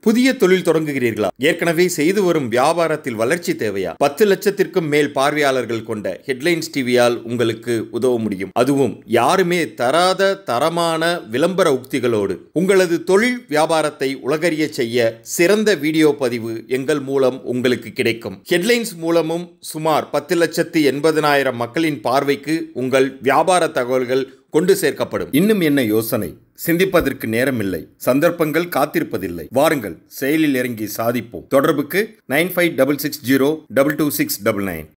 புதிய தொழில் தொடங்குகிறீர்களா ஏற்கனவே செய்து வரும் வியாபாரத்தில் வளர்ச்சி தேவையா பத்து லட்சத்திற்கும் மேல் பார்வையாளர்கள் கொண்ட ஹெட்லைன்ஸ் டிவியால் உங்களுக்கு உதவ முடியும் அதுவும் யாருமே தராத தரமான விளம்பர உக்திகளோடு உங்களது தொழில் வியாபாரத்தை உலகறிய செய்ய சிறந்த வீடியோ பதிவு எங்கள் மூலம் உங்களுக்கு கிடைக்கும் ஹெட்லைன்ஸ் மூலமும் சுமார் பத்து லட்சத்து எண்பதனாயிரம் மக்களின் பார்வைக்கு உங்கள் வியாபார தகவல்கள் கொண்டு சேர்க்கப்படும் இன்னும் என்ன யோசனை சிந்திப்பதற்கு நேரமில்லை சந்தர்ப்பங்கள் காத்திருப்பதில்லை வாருங்கள் செயலில் இறங்கி சாதிப்போம் தொடர்புக்கு nine five double six zero double two six double nine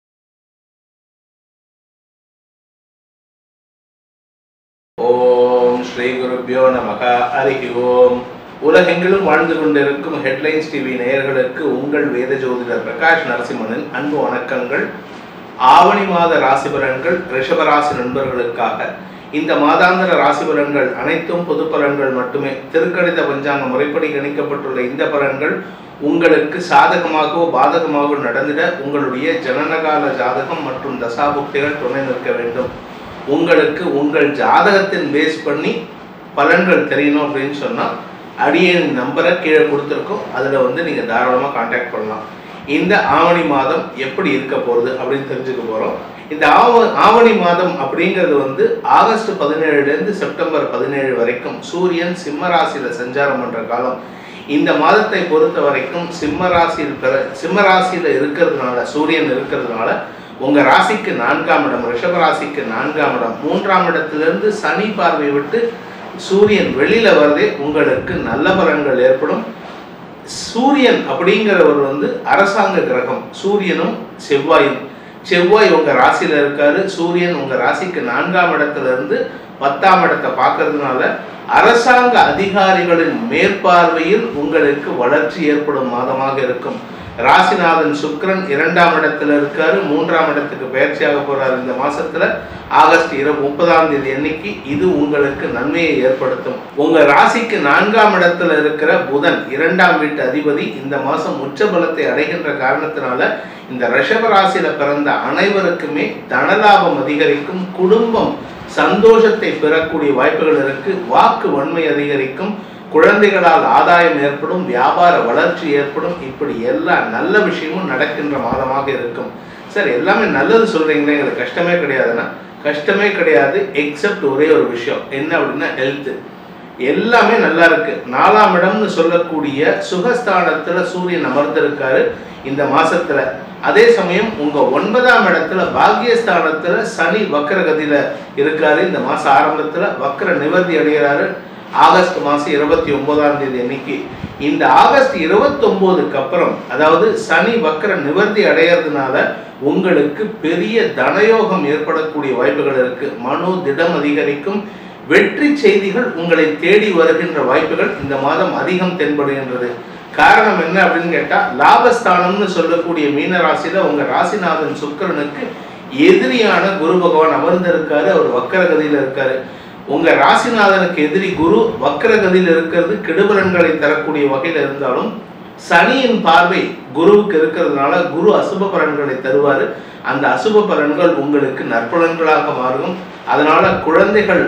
ஓம் ஸ்ரீ குருப்பியோ நமக ஹரிஹி ஓம் உலகெங்கிலும் வாழ்ந்து கொண்டிருக்கும் ஹெட்லைன்ஸ் டிவி நேயர்களுக்கு உங்கள் வேத ஜோதிடர் பிரகாஷ் நரசிம்மனின் அன்பு வணக்கங்கள் ஆவணி மாத ராசி பலன்கள் ரிஷபராசி நண்பர்களுக்காக இந்த மாதாந்திர ராசி பலன்கள் அனைத்தும் பொது பலன்கள் மட்டுமே திருக்கணித பஞ்சாங்க முறைப்படி கணிக்கப்பட்டுள்ள இந்த பலன்கள் உங்களுக்கு சாதகமாகவோ பாதகமாகவோ நடந்திட உங்களுடைய ஜனனகால ஜாதகம் மற்றும் தசாபுக்திகள் துணை நிற்க வேண்டும் உங்களுக்கு உங்கள் ஜாதகத்தின் பேஸ் பண்ணி பலன்கள் தெரியணும் அப்படின்னு சொன்னால் அடியேன் நம்பரை கீழே கொடுத்துருக்கோம் அதில் வந்து நீங்கள் தாராளமாக காண்டாக்ட் பண்ணலாம் இந்த ஆவணி மாதம் எப்படி இருக்க போகுது அப்படின்னு தெரிஞ்சுக்க போகிறோம் இந்த ஆவ ஆவணி மாதம் அப்படிங்கிறது வந்து ஆகஸ்ட் பதினேழுலேருந்து செப்டம்பர் பதினேழு வரைக்கும் சூரியன் சிம்ம ராசியில் சஞ்சாரம் பண்ணுற காலம் இந்த மாதத்தை பொறுத்த வரைக்கும் சிம்ம ராசியில் பிற சிம்ம ராசியில் இருக்கிறதுனால சூரியன் இருக்கிறதுனால உங்க ராசிக்கு நான்காம் இடம் ரிஷப ராசிக்கு நான்காம் இடம் மூன்றாம் இடத்திலிருந்து சனி பார்வை விட்டு சூரியன் வெளியில வரதே உங்களுக்கு நல்ல பலன்கள் ஏற்படும் சூரியன் அப்படிங்கிறவர் வந்து அரசாங்க கிரகம் சூரியனும் செவ்வாயும் செவ்வாய் உங்க ராசியில இருக்காரு சூரியன் உங்க ராசிக்கு நான்காம் இடத்துல இருந்து பத்தாம் இடத்தை பார்க்கறதுனால அரசாங்க அதிகாரிகளின் மேற்பார்வையில் உங்களுக்கு வளர்ச்சி ஏற்படும் மாதமாக இருக்கும் ராசிநாதன் சுக்கிரன் இரண்டாம் இடத்துல இருக்காரு மூன்றாம் இடத்துக்கு பயிற்சியாக போறாரு இந்த மாசத்துல ஆகஸ்ட் இரு முப்பதாம் தேதி அன்னைக்கு இது உங்களுக்கு நன்மையை ஏற்படுத்தும் உங்க ராசிக்கு நான்காம் இடத்துல இருக்கிற புதன் இரண்டாம் வீட்டு அதிபதி இந்த மாசம் உச்ச பலத்தை அடைகின்ற காரணத்தினால இந்த ரிஷப ராசியில பிறந்த அனைவருக்குமே தனலாபம் அதிகரிக்கும் குடும்பம் சந்தோஷத்தை பெறக்கூடிய வாய்ப்புகள் இருக்கு வாக்கு வன்மை அதிகரிக்கும் குழந்தைகளால் ஆதாயம் ஏற்படும் வியாபார வளர்ச்சி ஏற்படும் இப்படி எல்லா நல்ல விஷயமும் நடக்கின்ற மாதமாக இருக்கும் சார் எல்லாமே நல்லது சொல்றீங்களே எங்களுக்கு கஷ்டமே கிடையாதுன்னா கஷ்டமே கிடையாது எக்ஸப்ட் ஒரே ஒரு விஷயம் என்ன அப்படின்னா ஹெல்த் எல்லாமே நல்லா இருக்கு நாலாம் இடம்னு சொல்லக்கூடிய சுகஸ்தானத்துல சூரியன் அமர்ந்திருக்காரு இந்த மாசத்துல அதே சமயம் உங்க ஒன்பதாம் இடத்துல பாக்கியஸ்தானத்துல சனி வக்கரகதியில இருக்காரு இந்த மாச ஆரம்பத்துல வக்கர நிவர்த்தி அடைகிறாரு ஆகஸ்ட் மாசம் இருபத்தி ஒன்பதாம் தேதி அன்னைக்கு இந்த ஆகஸ்ட் இருபத்தி ஒன்பதுக்கு அப்புறம் அதாவது சனி வக்கர நிவர்த்தி அடையிறதுனால உங்களுக்கு பெரிய தனயோகம் ஏற்படக்கூடிய வாய்ப்புகள் இருக்கு மனோ திடம் அதிகரிக்கும் வெற்றி செய்திகள் உங்களை தேடி வருகின்ற வாய்ப்புகள் இந்த மாதம் அதிகம் தென்படுகின்றது காரணம் என்ன அப்படின்னு கேட்டா லாபஸ்தானம்னு சொல்லக்கூடிய மீன ராசியில உங்க ராசிநாதன் சுக்கிரனுக்கு எதிரியான குரு பகவான் அமர்ந்திருக்காரு அவர் வக்கரகதியில இருக்காரு உங்க ராசிநாதனுக்கு எதிரி குரு வக்கரகதியில் இருக்கிறது கெடுபலன்களை தரக்கூடிய வகையில் இருந்தாலும் சனியின் பார்வை குருவுக்கு இருக்கிறதுனால குரு அசுப பலன்களை தருவாரு அந்த அசுப பலன்கள் உங்களுக்கு நற்பலன்களாக மாறும் அதனால குழந்தைகள்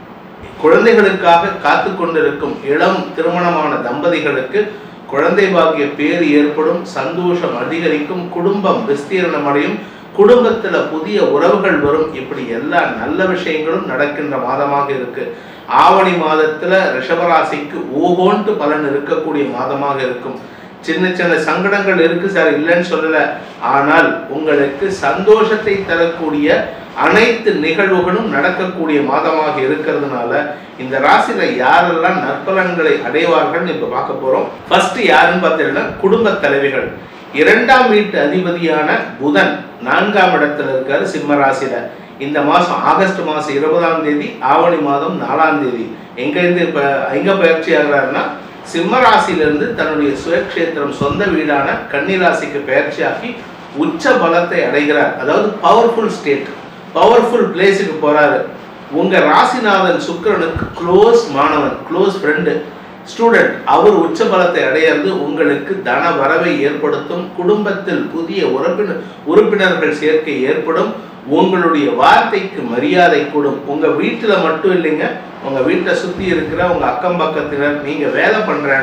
குழந்தைகளுக்காக காத்து கொண்டிருக்கும் இளம் திருமணமான தம்பதிகளுக்கு குழந்தை பாக்கிய பேர் ஏற்படும் சந்தோஷம் அதிகரிக்கும் குடும்பம் விஸ்தீரணம் அடையும் குடும்பத்துல புதிய உறவுகள் வரும் இப்படி எல்லா நல்ல விஷயங்களும் நடக்கின்ற மாதமாக இருக்கு ஆவணி மாதத்துல ரிஷபராசிக்கு ஓகோன்ட்டு பலன் இருக்கக்கூடிய மாதமாக இருக்கும் சின்ன சின்ன சங்கடங்கள் இருக்கு சார் இல்லைன்னு சொல்லல ஆனால் உங்களுக்கு சந்தோஷத்தை தரக்கூடிய அனைத்து நிகழ்வுகளும் நடக்கக்கூடிய மாதமாக இருக்கிறதுனால இந்த ராசியில யாரெல்லாம் நற்பலன்களை அடைவார்கள் இப்ப பார்க்க போறோம் ஃபர்ஸ்ட் யாருன்னு பார்த்தீங்கன்னா குடும்ப தலைவிகள் இரண்டாம் வீட்டு அதிபதியான புதன் நான்காம் இடத்துல இருக்காரு சிம்ம ராசியில இந்த மாசம் ஆகஸ்ட் மாசம் இருபதாம் தேதி ஆவணி மாதம் நாலாம் தேதி எங்க இருந்து இப்ப எங்க பயிற்சி ஆகிறாருன்னா சிம்ம ராசியிலிருந்து தன்னுடைய சுயக்ஷேத்திரம் சொந்த வீடான கன்னிராசிக்கு பயிற்சியாகி உச்ச பலத்தை அடைகிறார் அதாவது பவர்ஃபுல் ஸ்டேட் பவர்ஃபுல் பிளேஸுக்கு போறாரு உங்க ராசிநாதன் சுக்கிரனுக்கு க்ளோஸ் மாணவன் க்ளோஸ் ஃப்ரெண்டு ஸ்டூடெண்ட் அவர் உச்ச பலத்தை அடையிறது உங்களுக்கு தன வரவை ஏற்படுத்தும் குடும்பத்தில் புதிய உறுப்பினர் உறுப்பினர்கள் சேர்க்கை ஏற்படும் உங்களுடைய வார்த்தைக்கு மரியாதை கூடும் உங்க வீட்டுல மட்டும் இல்லைங்க உங்க வீட்டை சுத்தி இருக்கிற உங்க அக்கம் பக்கத்தினர் நீங்க வேலை பண்ற இடம்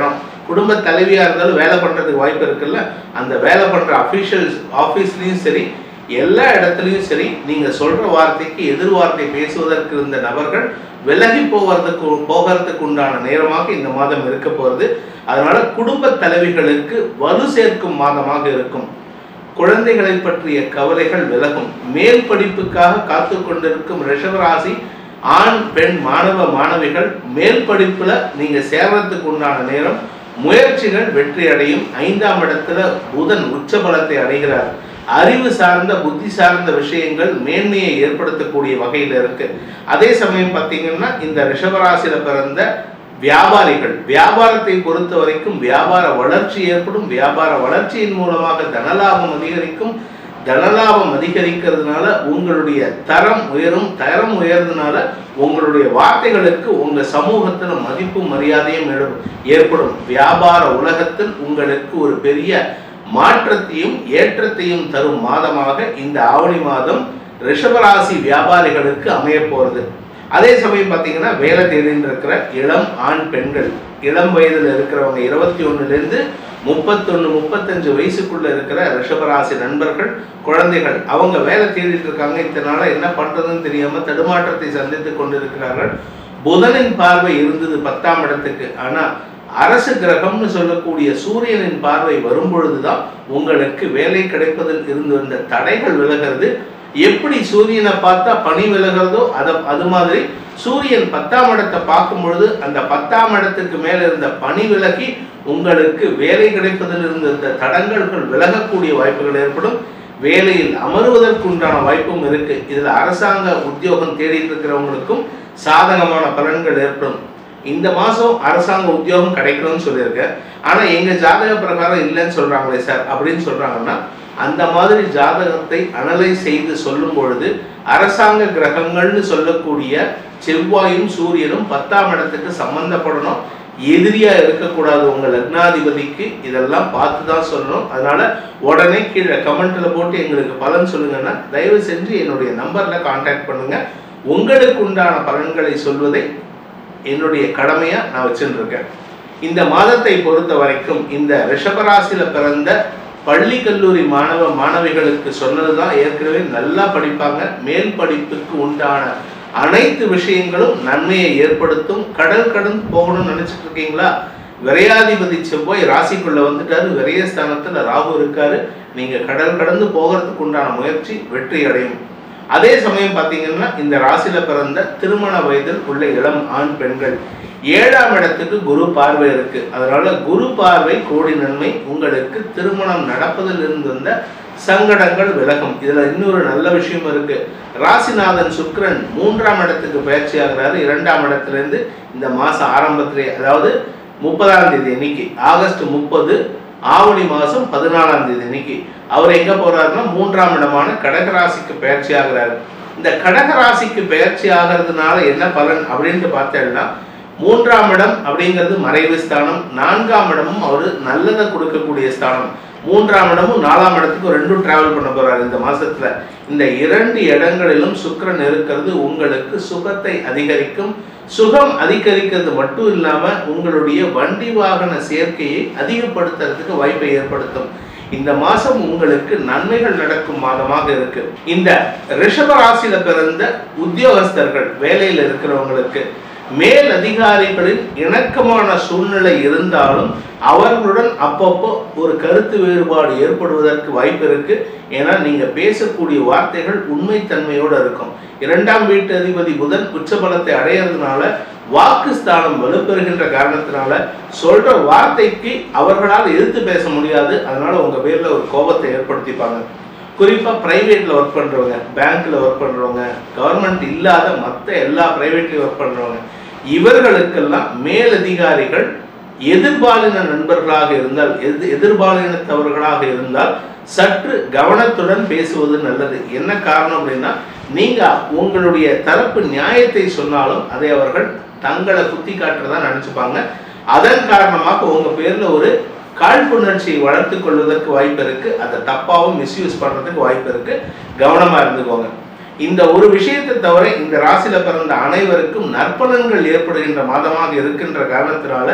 குடும்ப தலைவியா இருந்தாலும் வேலை பண்றதுக்கு வாய்ப்பு இருக்குல்ல அந்த வேலை பண்ற அஃபிஷியல்ஸ் ஆஃபீஸ்லயும் சரி எல்லா இடத்துலையும் சரி நீங்க சொல்ற வார்த்தைக்கு எதிர் வார்த்தை பேசுவதற்கு இருந்த நபர்கள் விலகி போவதற்கு போகிறதுக்கு உண்டான நேரமாக இந்த மாதம் இருக்க போகிறது அதனால குடும்ப தலைவிகளுக்கு வலு சேர்க்கும் மாதமாக இருக்கும் குழந்தைகளை பற்றிய கவலைகள் விலகும் மேல் படிப்புக்காக காத்து கொண்டிருக்கும் ரிஷபராசி ஆண் பெண் மாணவ மாணவிகள் மேல் படிப்புல நீங்க சேர்றதுக்கு உண்டான நேரம் முயற்சிகள் வெற்றி அடையும் ஐந்தாம் இடத்துல புதன் உச்ச பலத்தை அடைகிறார் அறிவு சார்ந்த புத்தி சார்ந்த விஷயங்கள் மேன்மையை ஏற்படுத்தக்கூடிய வகையில் இருக்கு அதே சமயம் பார்த்தீங்கன்னா இந்த ரிஷபராசியில பிறந்த வியாபாரிகள் வியாபாரத்தை பொறுத்த வரைக்கும் வியாபார வளர்ச்சி ஏற்படும் வியாபார வளர்ச்சியின் மூலமாக தனலாபம் அதிகரிக்கும் தனலாபம் அதிகரிக்கிறதுனால உங்களுடைய தரம் உயரும் தரம் உயர்றதுனால உங்களுடைய வார்த்தைகளுக்கு உங்க சமூகத்துல மதிப்பும் மரியாதையும் எழு- ஏற்படும் வியாபார உலகத்தில் உங்களுக்கு ஒரு பெரிய மாற்றத்தையும் ஏற்றத்தையும் தரும் மாதமாக இந்த ஆவணி மாதம் ரிஷபராசி வியாபாரிகளுக்கு அமைய போறது அதே சமயம் பார்த்தீங்கன்னா வேலை தேடின்னு இருக்கிற இளம் ஆண் பெண்கள் இளம் வயதில் இருக்கிறவங்க இருபத்தி ஒன்னுலேருந்து முப்பத்தொன்று முப்பத்தஞ்சு வயசுக்குள்ள இருக்கிற ரிஷபராசி நண்பர்கள் குழந்தைகள் அவங்க வேலை தேடிட்டு இருக்காங்க இத்தனை நாளா என்ன பண்றதுன்னு தெரியாம தடுமாற்றத்தை சந்தித்து கொண்டிருக்கிறார்கள் புதனின் பார்வை இருந்தது பத்தாம் இடத்துக்கு ஆனா அரசு கிரகம்னு சொல்லக்கூடிய சூரியனின் பார்வை வரும்பொழுதுதான் உங்களுக்கு வேலை கிடைப்பதில் இருந்து வந்த தடைகள் விலகிறது எப்படி சூரியனை பார்த்தா பனி விலகிறதோ அத அது மாதிரி சூரியன் பத்தாம் இடத்தை பார்க்கும் பொழுது அந்த பத்தாம் இடத்துக்கு மேல இருந்த பனி விலகி உங்களுக்கு வேலை கிடைப்பதில் இருந்த இந்த தடங்கல்கள் விலகக்கூடிய வாய்ப்புகள் ஏற்படும் வேலையில் அமருவதற்கு உண்டான வாய்ப்பும் இருக்கு இதுல அரசாங்க உத்தியோகம் தேடிட்டு இருக்கிறவங்களுக்கும் சாதகமான பலன்கள் ஏற்படும் இந்த மாசம் அரசாங்க உத்தியோகம் கிடைக்கணும்னு சொல்லியிருக்கேன் ஆனா எங்க ஜாதக பிரகாரம் இல்லைன்னு சொல்றாங்களே சார் அப்படின்னு சொல்றாங்கன்னா அந்த மாதிரி ஜாதகத்தை அனலைஸ் செய்து சொல்லும் பொழுது அரசாங்க கிரகங்கள்னு சொல்லக்கூடிய செவ்வாயும் சூரியனும் பத்தாம் இடத்துக்கு சம்பந்தப்படணும் எதிரியா இருக்கக்கூடாது உங்க லக்னாதிபதிக்கு இதெல்லாம் பார்த்து தான் சொல்லணும் அதனால உடனே கீழே கமெண்ட்ல போட்டு எங்களுக்கு பலன் சொல்லுங்கன்னா தயவு செஞ்சு என்னுடைய நம்பர்ல கான்டாக்ட் பண்ணுங்க உங்களுக்கு உண்டான பலன்களை சொல்வதை என்னுடைய கடமையா நான் வச்சுட்டு இருக்கேன் இந்த மாதத்தை பொறுத்த வரைக்கும் இந்த ரிஷபராசியில பிறந்த பள்ளி கல்லூரி மாணவ மாணவிகளுக்கு சொன்னதுதான் ஏற்கனவே நல்லா படிப்பாங்க மேல் படிப்புக்கு உண்டான அனைத்து விஷயங்களும் நன்மையை ஏற்படுத்தும் கடல் கடந்து போகணும்னு நினைச்சிட்டு இருக்கீங்களா விரையாதிபதி செவ்வாய் ராசிக்குள்ள வந்துட்டாரு விரயஸ்தானத்துல ராகு இருக்காரு நீங்க கடல் கடந்து போகிறதுக்கு உண்டான முயற்சி வெற்றி அடையும் அதே சமயம் பார்த்தீங்கன்னா இந்த ராசியில பிறந்த திருமண வயதில் உள்ள இளம் ஆண் பெண்கள் ஏழாம் இடத்துக்கு குரு பார்வை இருக்கு அதனால குரு பார்வை கோடி நன்மை உங்களுக்கு திருமணம் நடப்பதில் இருந்து வந்த சங்கடங்கள் விலகும் இதுல இன்னொரு நல்ல விஷயம் இருக்கு ராசிநாதன் சுக்கிரன் மூன்றாம் இடத்துக்கு பயிற்சி ஆகிறாரு இரண்டாம் இடத்துல இருந்து இந்த மாசம் ஆரம்பத்திலே அதாவது முப்பதாம் தேதி அன்னைக்கு ஆகஸ்ட் முப்பது ஆவணி மாசம் பதினாலாம் தேதி அன்னைக்கு அவர் எங்க போறாருன்னா மூன்றாம் இடமான கடகராசிக்கு பயிற்சி ஆகிறாரு இந்த கடகராசிக்கு பயிற்சி ஆகிறதுனால என்ன பலன் அப்படின்ட்டு பார்த்தேன்னா மூன்றாம் இடம் அப்படிங்கிறது மறைவு ஸ்தானம் நான்காம் இடமும் அவர் நல்லதை கொடுக்கக்கூடிய ஸ்தானம் மூன்றாம் இடமும் நாலாம் இடத்துக்கும் ரெண்டும் டிராவல் பண்ண போறாரு இந்த மாசத்துல இந்த இரண்டு இடங்களிலும் சுக்கிரன் இருக்கிறது உங்களுக்கு சுகத்தை அதிகரிக்கும் சுகம் அதிகரிக்கிறது மட்டும் இல்லாம உங்களுடைய வண்டி வாகன சேர்க்கையை அதிகப்படுத்துறதுக்கு வாய்ப்பை ஏற்படுத்தும் இந்த மாசம் உங்களுக்கு நன்மைகள் நடக்கும் மாதமாக இருக்கு இந்த ரிஷப ராசியில பிறந்த உத்தியோகஸ்தர்கள் வேலையில் இருக்கிறவங்களுக்கு மேல் அதிகாரிகளின் இணக்கமான சூழ்நிலை இருந்தாலும் அவர்களுடன் அப்பப்போ ஒரு கருத்து வேறுபாடு ஏற்படுவதற்கு வாய்ப்பு இருக்கு ஏன்னா நீங்க பேசக்கூடிய வார்த்தைகள் உண்மைத்தன்மையோடு இருக்கும் இரண்டாம் வீட்டு அதிபதி புதன் உச்சபலத்தை அடையிறதுனால வாக்கு ஸ்தானம் வலுப்பெறுகின்ற காரணத்தினால சொல்ற வார்த்தைக்கு அவர்களால் எதிர்த்து பேச முடியாது அதனால உங்க பேர்ல ஒரு கோபத்தை ஏற்படுத்திப்பாங்க குறிப்பா பிரைவேட்ல ஒர்க் பண்றவங்க பேங்க்ல ஒர்க் பண்றவங்க கவர்மெண்ட் இல்லாத மற்ற எல்லா பிரைவேட்லயும் ஒர்க் பண்றவங்க இவர்களுக்கெல்லாம் மேலதிகாரிகள் எதிர்பாலின நண்பர்களாக இருந்தால் எது எதிர்பாலினத்தவர்களாக இருந்தால் சற்று கவனத்துடன் பேசுவது நல்லது என்ன காரணம் அப்படின்னா நீங்க உங்களுடைய தரப்பு நியாயத்தை சொன்னாலும் அதை அவர்கள் தங்களை குத்தி காட்டுறதா நினைச்சுப்பாங்க அதன் காரணமாக உங்க பேர்ல ஒரு காழ்ப்புணர்ச்சியை வளர்த்து கொள்வதற்கு வாய்ப்பு இருக்கு அதை தப்பாவும் மிஸ்யூஸ் பண்றதுக்கு வாய்ப்பு இருக்கு கவனமா இருந்துக்கோங்க இந்த ஒரு விஷயத்தை தவிர இந்த ராசியில பிறந்த அனைவருக்கும் நற்பலன்கள் ஏற்படுகின்ற மாதமாக இருக்கின்ற காரணத்தினால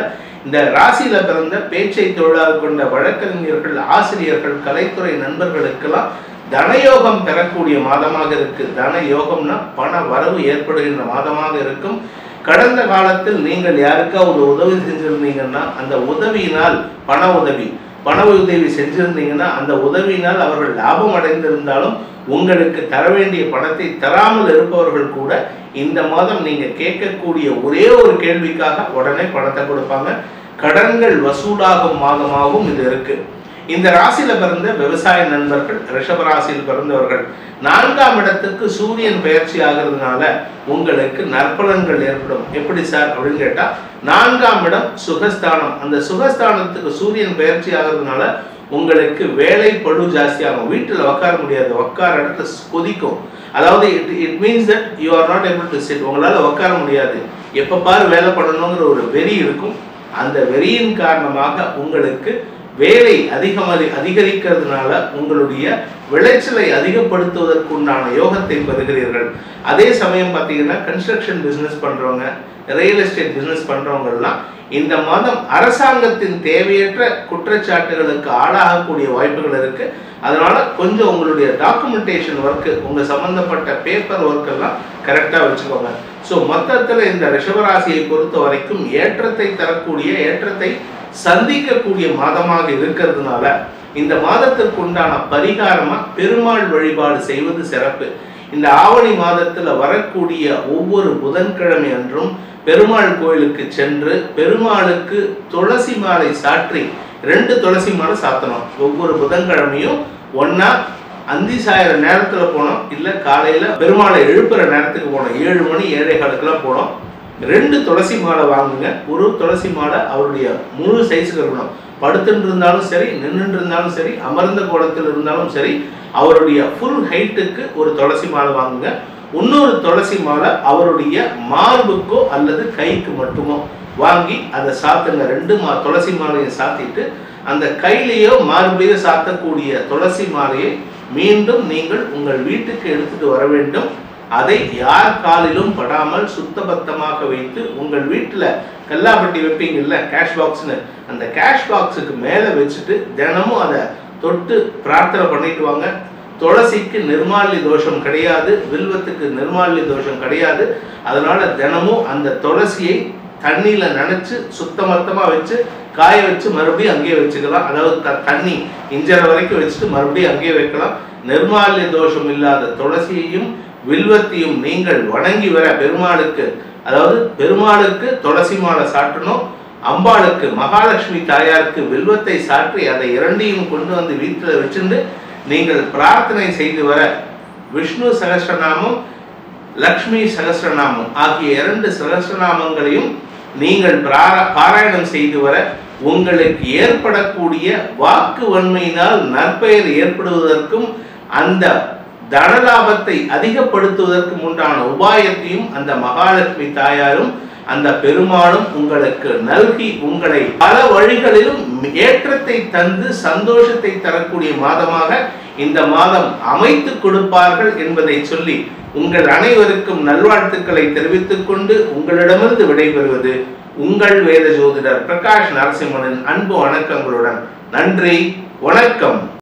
இந்த ராசியில பிறந்த பேச்சை தொழிலாக கொண்ட வழக்கறிஞர்கள் ஆசிரியர்கள் கலைத்துறை நண்பர்களுக்கெல்லாம் தனயோகம் பெறக்கூடிய மாதமாக இருக்கு தன யோகம்னா பண வரவு ஏற்படுகின்ற மாதமாக இருக்கும் கடந்த காலத்தில் நீங்கள் யாருக்காவது உதவி செஞ்சிருந்தீங்கன்னா அந்த உதவியினால் பண உதவி பண உதவி செஞ்சிருந்தீங்கன்னா அந்த உதவியினால் அவர்கள் லாபம் அடைந்திருந்தாலும் உங்களுக்கு தர வேண்டிய பணத்தை தராமல் இருப்பவர்கள் கூட இந்த மாதம் நீங்க கேட்கக்கூடிய ஒரே ஒரு கேள்விக்காக உடனே பணத்தை கொடுப்பாங்க கடன்கள் வசூலாகும் மாதமாகவும் இது இருக்கு இந்த ராசியில பிறந்த விவசாய நண்பர்கள் ரிஷப ராசியில் பிறந்தவர்கள் நான்காம் இடத்துக்கு சூரியன் பயிற்சி ஆகிறதுனால உங்களுக்கு நற்பலன்கள் ஏற்படும் எப்படி சார் அப்படின்னு கேட்டா நான்காம் இடம் சுகஸ்தானம் அந்த சுகஸ்தானத்துக்கு சூரியன் பயிற்சி ஆகிறதுனால உங்களுக்கு வேலை பழு ஜாஸ்தியாகும் வீட்டில் உட்கார முடியாது உட்கார இடத்துல கொதிக்கும் அதாவது it it means that you are not able to sit உங்களால் உட்கார முடியாது எப்போ பாரு வேலை பண்ணணுங்கிற ஒரு வெறி இருக்கும் அந்த வெறியின் காரணமாக உங்களுக்கு வேலை அதிகம் அதிகரிக்கிறதுனால உங்களுடைய விளைச்சலை அதிகப்படுத்துவதற்குண்டான யோகத்தை பெறுகிறீர்கள் அதே சமயம் பார்த்தீங்கன்னா கன்ஸ்ட்ரக்ஷன் பிஸ்னஸ் பண்ணுறவங்க ரியல் எஸ்டேட் பிஸ்னஸ் பண்ணுறவங்கெல்லாம் இந்த மாதம் அரசாங்கத்தின் தேவையற்ற குற்றச்சாட்டுகளுக்கு ஆளாகக்கூடிய வாய்ப்புகள் இருக்கு அதனால கொஞ்சம் உங்களுடைய டாக்குமெண்டேஷன் ஒர்க்கு உங்க சம்பந்தப்பட்ட பேப்பர் ஒர்க் எல்லாம் கரெக்டாக வச்சுக்கோங்க ஸோ மொத்தத்தில் இந்த ரிஷபராசியை பொறுத்த வரைக்கும் ஏற்றத்தை தரக்கூடிய ஏற்றத்தை சந்திக்கக்கூடிய மாதமாக இருக்கிறதுனால இந்த மாதத்திற்கு உண்டான பரிகாரமா பெருமாள் வழிபாடு செய்வது சிறப்பு இந்த ஆவணி மாதத்துல வரக்கூடிய ஒவ்வொரு புதன்கிழமை அன்றும் பெருமாள் கோயிலுக்கு சென்று பெருமாளுக்கு துளசி மாலை சாற்றி ரெண்டு துளசி மாலை சாத்தணும் ஒவ்வொரு புதன்கிழமையும் ஒன்னா அந்தி சாயிற நேரத்துல போனோம் இல்ல காலையில பெருமாளை எழுப்புற நேரத்துக்கு போனோம் ஏழு மணி ஏழை காலத்துக்குலாம் போனோம் ரெண்டு துளசி மாலை வாங்குங்க ஒரு துளசி மாலை அவருடைய முழு சைஸுக்கு இருக்கணும் படுத்துட்டு இருந்தாலும் சரி நின்றுட்டு இருந்தாலும் சரி அமர்ந்த கோலத்தில் இருந்தாலும் சரி அவருடைய ஃபுல் ஹைட்டுக்கு ஒரு துளசி மாலை வாங்குங்க இன்னொரு துளசி மாலை அவருடைய மார்புக்கோ அல்லது கைக்கு மட்டுமோ வாங்கி அதை சாத்துங்க ரெண்டு மா துளசி மாலையை சாத்திட்டு அந்த கையிலேயோ மார்பிலேயோ சாத்தக்கூடிய துளசி மாலையை மீண்டும் நீங்கள் உங்கள் வீட்டுக்கு எடுத்துட்டு வர வேண்டும் அதை யார் காலிலும் படாமல் சுத்தபத்தமாக வைத்து உங்கள் வீட்டில் கல்லாப்பட்டி வைப்பீங்கல்ல கேஷ் பாக்ஸ்னு அந்த கேஷ் பாக்ஸுக்கு மேலே வச்சுட்டு தினமும் அதை தொட்டு பிரார்த்தனை பண்ணிட்டு வாங்க துளசிக்கு நிர்மாலி தோஷம் கிடையாது வில்வத்துக்கு நிர்மாலி தோஷம் கிடையாது அதனால தினமும் அந்த துளசியை தண்ணியில நனைச்சு சுத்தமத்தமா வச்சு காய வச்சு மறுபடியும் அங்கேயே வச்சுக்கலாம் அதாவது த- தண்ணி இஞ்சற வரைக்கும் வச்சுட்டு மறுபடியும் அங்கேயே வைக்கலாம் நிர்மால்ய தோஷம் இல்லாத துளசியையும் வில்வத்தையும் நீங்கள் வணங்கி வர பெருமாளுக்கு அதாவது பெருமாளுக்கு துளசி மாலை சாட்டணும் அம்பாளுக்கு மகாலட்சுமி தாயாருக்கு வில்வத்தை சாற்றி அதை இரண்டையும் கொண்டு வந்து வீட்டில் வச்சுட்டு நீங்கள் பிரார்த்தனை செய்து வர விஷ்ணு சகஸ்ரநாமம் லக்ஷ்மி சகஸ்ரநாமம் ஆகிய இரண்டு சகஸ்ரநாமங்களையும் நீங்கள் பிரார- பாராயணம் செய்து வர உங்களுக்கு ஏற்படக்கூடிய வாக்கு வன்மையினால் நற்பெயர் ஏற்படுவதற்கும் அந்த தனலாபத்தை அதிகப்படுத்துவதற்கும் உண்டான உபாயத்தையும் அந்த மகாலட்சுமி தாயாரும் அந்த பெருமாளும் உங்களுக்கு நல்கி உங்களை பல வழிகளிலும் ஏற்றத்தை தந்து சந்தோஷத்தை தரக்கூடிய மாதமாக இந்த மாதம் அமைத்து கொடுப்பார்கள் என்பதை சொல்லி உங்கள் அனைவருக்கும் நல்வாழ்த்துக்களை தெரிவித்துக் கொண்டு உங்களிடமிருந்து விடைபெறுவது உங்கள் வேத ஜோதிடர் பிரகாஷ் நரசிம்மனின் அன்பு வணக்கங்களுடன் நன்றி வணக்கம்